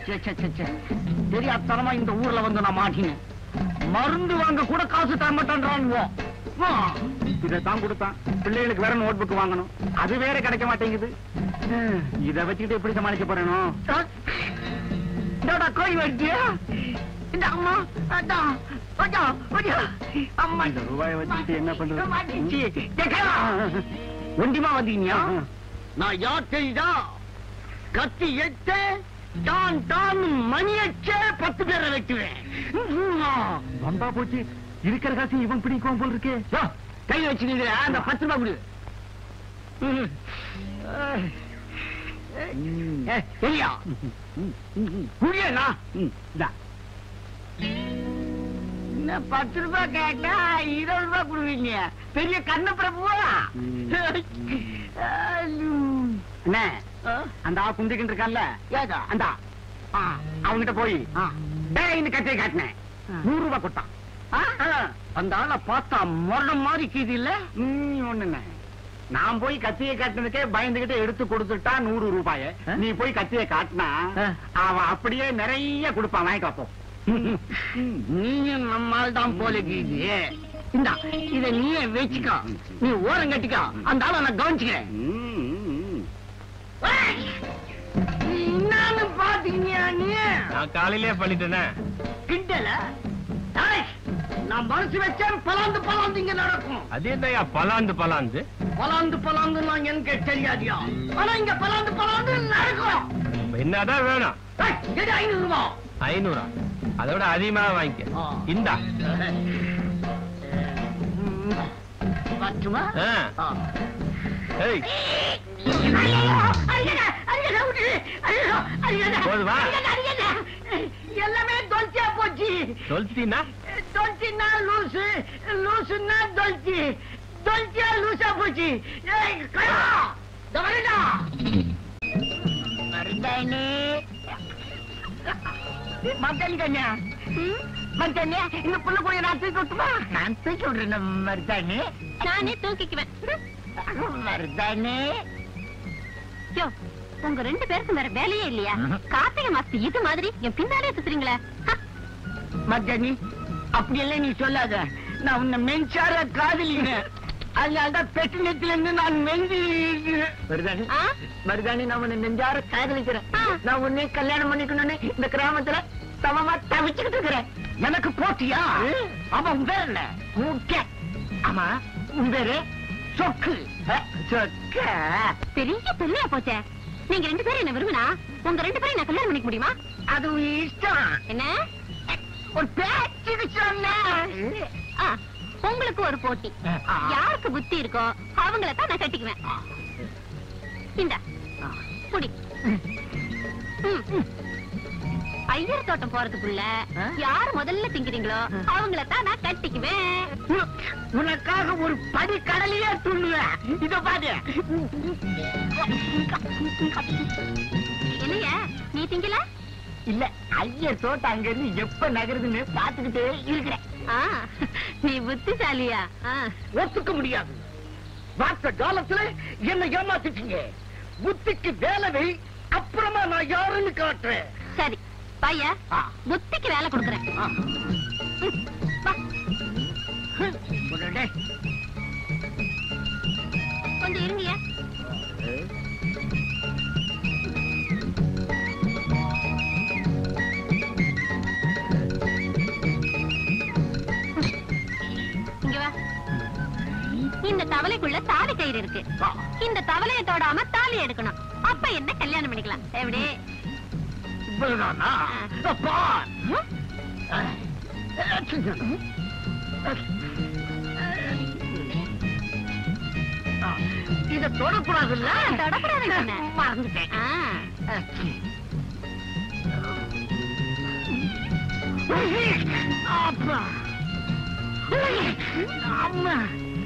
ச்சே, ச்சே, ச்சே, ச்சே. தெரியாத்தனமா இந்த ஊர்ல வந்து நான் மாட்டினேன் மருந்து வாங்க கூட காசு தர மாட்டேன்றானுவோ இதைத்தான் கொடுத்தான் பிள்ளைகளுக்கு வேற நோட் புக் வாங்கணும் அது வேற கிடைக்க மாட்டேங்குது ஹம், இத வச்சுக்கிட்டு எப்படி சமாளிக்க போறேனோ இந்தோடா கோழி வருது இந்த அம்மா அதான் கொஞ்சம் கொஞ்சம் அம்மா இந்த ரூபாயை வச்சுக்கிட்டு என்ன பண்றது? மாட்டிச்சு. கேக்கலா? ஒண்டிமா வந்தீங்க நான் யார் தெரியுதா கத்தி எட்டு டான் டான் மணி அச்சே பத்து பேரை வெட்டுவேன் வந்தா போச்சு இருக்கிற காசு இவன் பிடிக்கும் போல் இருக்கே யோ, கை வச்சுக்கிற அந்த பத்து ரூபாய் கொடு ம். ஏ, சரியா குடியண்ணா என்ன பத்து ரூபாய் கேட்டா இருபது ரூபாய் கொடுவீங்க பெரிய கண்ண பிரபுவா அண்ணே அந்த ஆ குந்திக்கிட்டு இருக்கான்ல ஏதா அந்த அவங்கிட்ட போய் ஆ. டேய் இந்த கட்டையை காட்டினேன் நூறு ரூபாய் கொடுத்தான் அந்த ஆளை பார்த்தா மரணம் மாதிரி கீது இல்ல நீ ஒண்ணுண்ணே நான் போய் கத்தியை காட்டினதுக்கே பயந்துகிட்டு எடுத்து கொடுத்துட்டா நூறு ரூபாய ஆ? நீ போய் கத்தியை காட்டினா ஆ. அவன் அப்படியே நிறைய கொடுப்பான் வாங்கிட்டு வாப்போ நீயும் நம்மால் தான் போல கீது இந்தா இத நீயே வச்சுக்கோ நீ ஓரம் கட்டிக்கோ அந்த ஆளை நான் கவனிச்சுக்கிறேன் என்னன்னு பாத்தீங்க நீ நான் காலையிலே பண்ணிட்டேனே கிண்டல டேய், நான் மனசு வச்சேன் பலாந்து பலாந்து இங்க நடக்கும் அது என்னய்யா பலாந்து பலாந்து பலாந்து பலாந்து நான் எனக்கு தெரியாதியா ஆனா இங்க பலாந்து பலாந்து நடக்கும் என்னதான் வேணும் ஏய், எடு ஐநூறு ரூபாய் ஐநூறா அதோட அதிகமா வாங்கிக்க ஆ. இந்தா ம், பத்துமா ஆ. ஆ. ஏய் ஐயோ, அடிக்கடா, அடிக்கடா, விட்டு, ஐயோ, அடிக்கடா, போதுமா? அடிக்கடா, அடிக்கடா. எல்லாமே தொல்ச்சியா போச்சு சொல்லிட்டீன்னா தொல்ச்சின்னா லூசு லூசுன்னா தொல்ச்சி தொல்ச்சியா லூசா போச்சு ஏய், கயா, இதோ வரேன்டா. மருதாணி. மருதாணி கண்ணா மருதாணி இந்த புள்ள கூட நான் தூக்கி விட்டுமா நான் தூக்கி விடுறேன் மருதாணி நானே தூக்கிக்குவேன் மருதாணி யோ உங்க ரெண்டு பேருக்கும் வேற வேலையே இல்லையா கார்த்திகை மாசத்து இது மாதிரி என் பின்னாலே சுத்துறீங்களே ஹ, மர்ஜானி அப்படியெல்லாம் நீ சொல்லாத நான் உன்னை மென்சார காதலிக்கிறேன் அதனால்தான் பெட்டினத்துல இருந்து நான் மெஞ்சி மருதாணி ஆ? மருதாணி நான் உன்னை நெஞ்சார காதலிக்கிறேன் ஆ. நான் உன்னை கல்யாணம் பண்ணிக்கணும்னு இந்த கிராமத்துல சமமா தவிச்சுக்கிட்டு இருக்கிறேன் எனக்கு போட்டியா அவன் உன் பேர் என்ன முக்கிய ஆமா உன் பேரு சொக்கு அஹ், சொக்க பெரிய பெண்ணையா போச்சே நீங்க ரெண்டு பேரும் என்ன விரும்பினா உங்க ரெண்டு பேரும் நான் கல்யாணம் பண்ணிக்க முடியுமா அது உன் இஷ்டம் என்ன ஒரு பேச்சுக்கு சொன்னேன் ஆ, உங்களுக்கு ஒரு போட்டி ஆ. யாருக்கு புத்தி இருக்கோ அவங்கள தான் நான் கட்டிக்குவேன் இந்த புடி ம். ஐயர் தோட்டம் போறதுக்குள்ள ஆ? யார் முதல்ல திங்கிறீங்களோ அவங்கள தான் நான் கட்டிக்குவேன் உனக்காக ஒரு படி கடலையே துண்ணுவேன் இத பாரு என்னைய நீ திங்கல இல்ல ஐயர் தோட்டம் அங்க இருந்து எப்ப நகருதுன்னு பாத்துக்கிட்டே இருக்கிறேன் ஆ, நீ புத்திசாலியா ஆ. ஒத்துக்க முடியாது வார்த்த காலத்துல என்ன ஏமாத்திட்டீங்க புத்திக்கு வேலை வை அப்புறமா நான் யாருன்னு காட்டுறேன் சரி பைய ஆ. புத்திக்கு வேலை கொடுக்குறேன் ஆ. ம், வா. உடனே. கொஞ்சம் இருங்கய்யா இங்க வா இந்த தவளைக்குள்ள தாலி கயிறு இருக்கு ஆ. இந்த தவளைய தொடாம தாலி எடுக்கணும் அப்ப என்ன கல்யாணம் பண்ணிக்கலாம் எப்படி இவ்வளவுதானா? அப்பா. ஆ. ஆ. இத தொடக்கூடாதுல்ல ஆ, தொடக்கூடாதுன்னு சொன்னேன். மறந்துட்டேன் ஆ, அப்பா அம்மா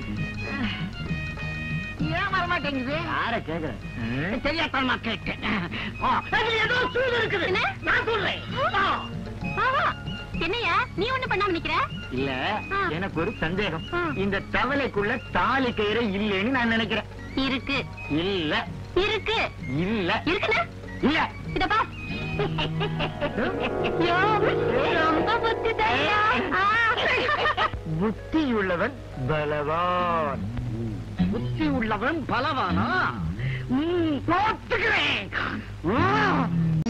ஏன் வரமாட்டேங்குது யார கேக்குறேன் தெரியாதமா கேட்டேன் ஆ, அதுல ஏதோ சூடு இருக்குது என்ன? நான் சொல்றேன் ஆ. ஆஹா. என்னய்யா நீ ஒண்ணு பண்ணாம நிக்கிற இல்ல ஆ. எனக்கு ஒரு சந்தேகம் ஆ. இந்த தவளைக்குள்ள தாலி கயிறு இல்லைன்னு நான் நினைக்கிறேன் இருக்கு இல்ல இருக்கு இல்ல இருக்குண்ணா இல்ல இத பா யோ, ரொம்ப புத்திசாலியா. ஆ. புத்தியுள்ளவன் பலவான் புத்தி உள்ளவன் பலவானா ம், போட்டுக்கிறேன் ஆ.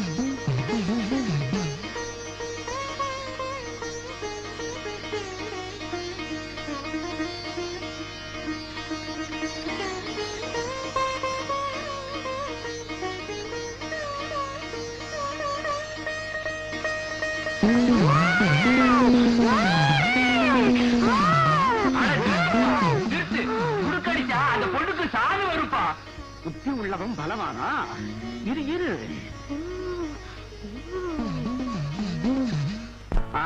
நிறுத்து குடுக்கடிச்சா அந்த பொண்ணுக்கு சாவு வருப்பா புத்தி உள்ளவன் பலவானா இரு இரு ஆ.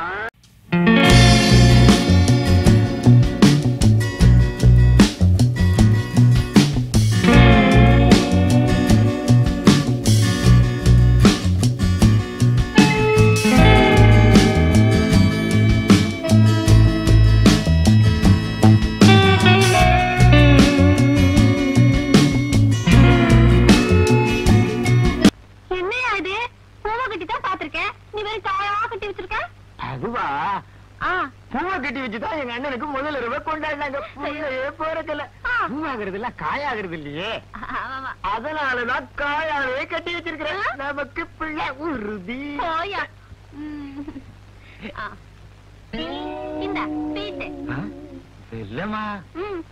என்னையா இது பூவை கட்டி தான் பாத்திருக்கேன் நீ வெறும் காயா கட்டி வச்சிருக்க அதுவா ஆ பூவை கட்டி வச்சுதான் எங்க அண்ணனுக்கு முதல் இரவு கொண்டாடினாங்க பூவையே போறதில்ல ஆ. பூவாகிறது இல்ல காயாகிறது இல்லையே ஆமா. அதனாலதான் காயாவே கட்டி வச்சிருக்கிறேன் நமக்கு பிள்ளை உறுதி போயா ம். ஆ. இந்தா ஸ்வீட்டு ஆ? இல்லம்மா ம்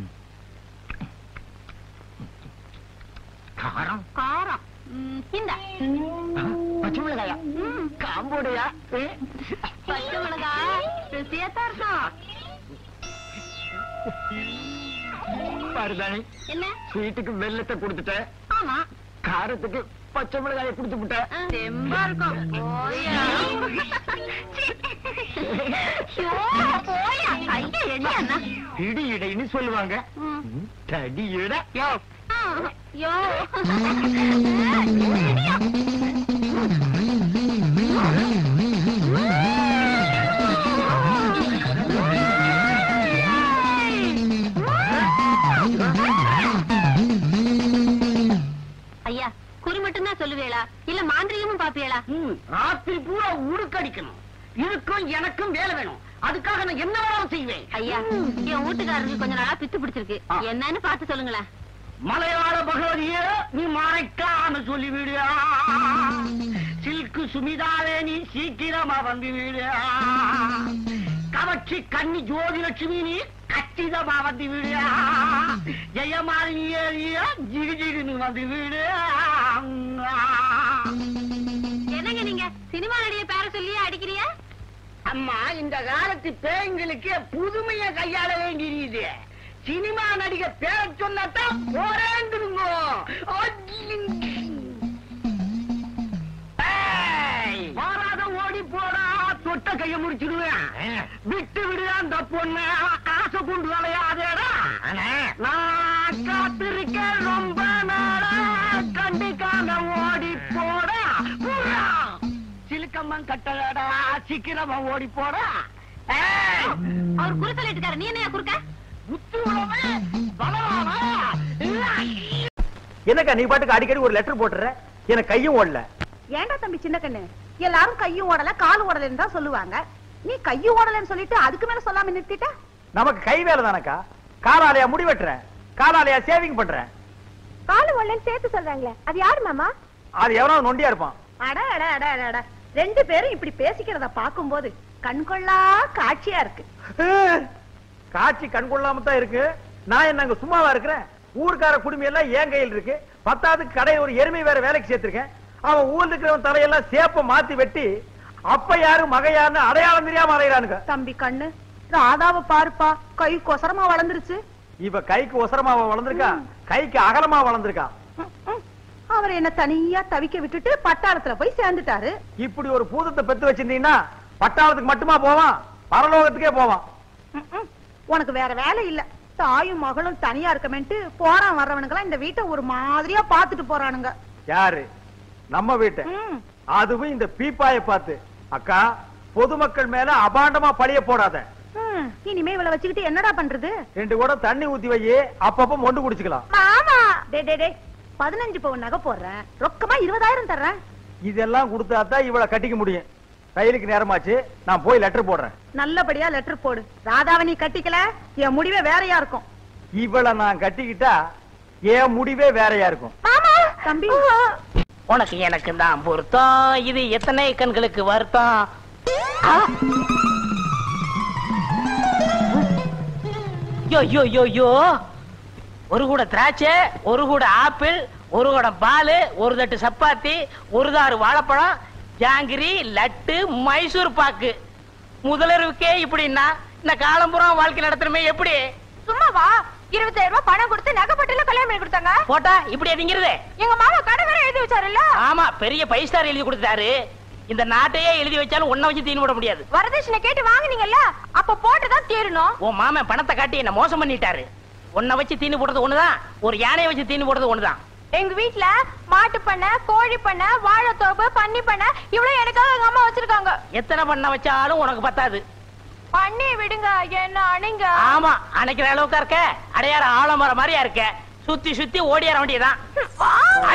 காரம் காரம் ம், இந்தா ஆ? பச்சை மிளகாயா ம் காம்போடையா ஏ? பச்சை மிளகா ருசியா தான் இருக்கும் பாருதானே என்ன ஸ்வீட்டுக்கு வெள்ளத்தை கொடுத்துட்டேன் ஆமா காரத்துக்கு பச்சை மிளகாயை கொடுத்து விட்டேன் ஆ, தெம்பா இருக்கும் போயா ஐயோ, போயா ஐயா என்ன அண்ணா இடி இடைன்னு சொல்லுவாங்க ம். ம், தடி இட யோ ஆ, ஐயோ ஐயா குறி மட்டும் தான் சொல்லுவேளா இல்ல மாந்திரிகமும் பாப்பியலா ம், ராத்திரி பூரா உடுக்கடிக்கணும் இதுக்கும் எனக்கும் வேலை வேணும் அதுக்காக நான் என்ன வேணாலும் செய்வேன் ஐயா என் வீட்டுக்காரருக்கு கொஞ்ச நாளா பித்து பிடிச்சிருக்கு ஆ. என்னன்னு பார்த்து சொல்லுங்களேன் மலையாள பகவதிய நீ மறைக்காம சொல்லிவிடு சில்கு சுமிதாவே நீ சீக்கிரமா வந்து விடு கவர்ச்சி கன்னி ஜோதிலட்சுமி நீ கச்சிதமா வந்து விடு ஜெயமாலினியே ஜிகு ஜிகுன்னு வந்து விடு என்னங்க நீங்க சினிமா நடிகை பேர சொல்லியே அடிக்கிறியா அம்மா இந்த காலத்து பேய்களுக்கு புதுமையை கையாள வேண்டியது சினிமா நடிகை பேர சொன்னதான் போறேந்துருங்க மாறாத ஓடி போடா தொட்ட கைய முடிச்சிடுவேன் விட்டு விடு அந்த பொண்ணு ஆசை கொண்டு வளையாதேடா நான் காத்திருக்கேன் ரொம்ப நாளா கண்டிக்காம ஓடி போடா புறா. சிலுக்கம்மன் கட்டடா சீக்கிரமா ஓடி போடா ஏய், அவர் குறு சொல்லிட்டு நீ என்னையா குறுக்க புத்தி உள்ளவன் பலவானா? என்னக்கா நீ பாட்டுக்கு அடிக்கடி ஒரு லெட்டர் போட்டுற எனக்கு கையும் ஓடல ஏன்டா தம்பி சின்ன கண்ணு எல்லாரும் கையும் ஓடல காலும் ஓடலன்னு தான் சொல்லுவாங்க நீ கையும் ஓடலன்னு சொல்லிட்டு அதுக்கு மேல சொல்லாம நிறுத்திட்ட நமக்கு கை வேலை தானக்கா காலாலயா முடி வெட்டுறேன் காலாலயா சேவிங் பண்றேன் காலும் ஓடலன்னு சேர்த்து சொல்றாங்களே அது யாரு மாமா அது எவனாவது நொண்டியா இருப்பான் அட அட அட அட அட ரெண்டு பேரும் இப்படி பேசிக்கிறத பாக்கும்போது கண்கொள்ளா காட்சியா இருக்கு காட்சி கண் கொள்ளாம தான் இருக்கு நான் என்ன அங்க சும்மாவா இருக்கிறேன் ஊர்க்கார குடும்பம் எல்லாம் என் கையில் இருக்கு பத்தாவது கடையில் ஒரு எருமை வேற வேலைக்கு சேர்த்திருக்கேன் அவன் ஊர்ல இருக்கிறவன் தலையெல்லாம் சேப்ப மாத்தி வெட்டி அப்ப யாரு மக யாருன்னு அடையாளம் தெரியாம அலையிறானுங்க தம்பி கண்ணு ராதாவை பாருப்பா கை கொசரமா வளர்ந்துருச்சு இப்ப கைக்கு ஒசரமாவா வளர்ந்திருக்கா கைக்கு அகலமா வளர்ந்திருக்கா ம், ம். அவர் என்ன தனியா தவிக்க விட்டுட்டு பட்டாளத்துல போய் சேர்ந்துட்டாரு இப்படி ஒரு பூதத்தை பெத்து வச்சிருந்தீங்கன்னா பட்டாளத்துக்கு மட்டுமா போவான் பரலோகத்துக்கே போவான் ம், ம். உனக்கு வேற வேலை இல்ல தாயும் மகளும் தனியா இருக்கமேன்ட்டு போறான் வர்றவனுங்கெல்லாம் இந்த வீட்டை ஒரு மாதிரியா பாத்துட்டு போறானுங்க யாரு நம்ம வீட்டை ம். அதுவும் இந்த பீப்பாய பார்த்து அக்கா பொதுமக்கள் மேல அபாண்டமா பழிய போடாத ம், இனிமே இவளை வச்சுக்கிட்டு என்னடா பண்றது ரெண்டு கூட தண்ணி ஊத்தி வையே அப்பப்ப மொண்டு குடிச்சுக்கலாம் மாமா டே டே டே பதினஞ்சு பவுன் நகை போடுறேன் ரொக்கமா இருபதாயிரம் தர்றேன் இதெல்லாம் கொடுத்தா தான் இவளை கட்டிக்க முடியும் ரயிலுக்கு நேரமாச்சு நான் போய் லெட்டர் போடுறேன் நல்லபடியா லெட்டர் போடு ராதாவை நீ கட்டிக்கல என் முடிவே வேறையா இருக்கும் இவளை நான் கட்டிக்கிட்டா என் முடிவே வேறையா இருக்கும் தம்பி உனக்கு எனக்கு தான் பொருத்தம் இது எத்தனை கண்களுக்கு வருத்தம் ஆ! யோ யோ யோ யோ ஒரு கூட திராட்சை ஒரு கூட ஆப்பிள் ஒரு குடம் பால் ஒரு தட்டு சப்பாத்தி ஒரு தாறு வாழைப்பழம் ஜாங்கிரி லட்டு மைசூர் பாக்கு முதலருவுக்கே இப்படின்னா இந்த காலம்புறம் வாழ்க்கை நடத்தணுமே எப்படி சும்மாவா இருபத்தாயிரம் ரூபாய் பணம் கொடுத்து நகைப்பட்டுல கல்யாணம் பண்ணி கொடுத்தாங்க போட்டா இப்படி அதிங்கிறது எங்க மாமா கடை வேற எழுதி வச்சாருல்ல ஆமா பெரிய பைஸ்டார் எழுதி கொடுத்தாரு இந்த நாட்டையே எழுதி வச்சாலும் ஒன்ன வச்சு தீனு விட முடியாது வரதட்சணை கேட்டு வாங்குனீங்கல்ல அப்ப போட்டுதான் தீரணும் உன் மாமன் பணத்தை காட்டி என்ன மோசம் பண்ணிட்டாரு உன்னை வச்சு தீனு போடுறது ஒண்ணுதான் ஒரு யானையை வச்சு தீனு போடுறது ஒண்ணுதான் எங்க வீட்ல மாட்டு பண்ணை கோழி பண்ணை வாழைத்தோப்பு பன்னி பண்ணை இவ்வளவு எனக்காக எங்க அம்மா வச்சிருக்காங்க எத்தனை பண்ண வச்சாலும் உனக்கு பத்தாது பண்ணி விடுங்க என்ன அணைங்க ஆமா அணைக்கிற அளவுக்கா இருக்க அடையாற ஆலமரம் மாதிரியா இருக்க சுத்தி சுத்தி ஓடியார வேண்டியதான்